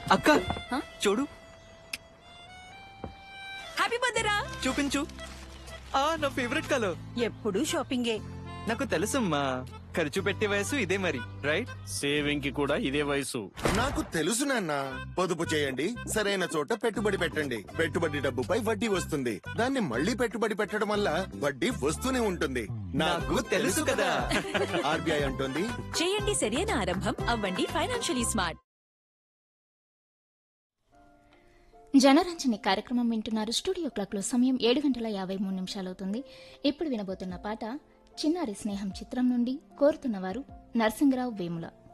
అక్క హ? చూడు హ్యాపీ బర్త్డే రా చూపించు ఆ నా ఫేవరెట్ కలర్ ఎప్పుడు షాపింగే నాకు తెలుసమ్మా ఖర్చు పెట్టే వయసు ఇదే మరి రైట్ సేవింగ్ కి కూడా ఇదే వయసు నాకు తెలుసు నాన్న పొదుపు చేయండి సరైన చోట పెట్టుబడి పెట్టండి పెట్టుబడి డబ్బుపై వడ్డీ వస్తుంది దాన్ని మళ్ళీ పెట్టుబడి పెట్టడం వల్ల వడ్డీ వస్తూనే ఉంటుంది నాకు తెలుసు కదా. ఆర్బీఐ అంటుంది చేయండి సరైన ఆరంభం అవ్వండి ఫైనాన్షియలీ స్మార్ట్ జనరంజని కార్యక్రమం వింటున్నారు స్టూడియో క్లాక్లో సమయం ఏడు గంటల యాభై మూడు నిమిషాలవుతుంది ఇప్పుడు వినబోతున్న పాట చిన్నారి స్నేహం చిత్రం నుండి కోరుతున్నవారు నరసింగరావు వేముల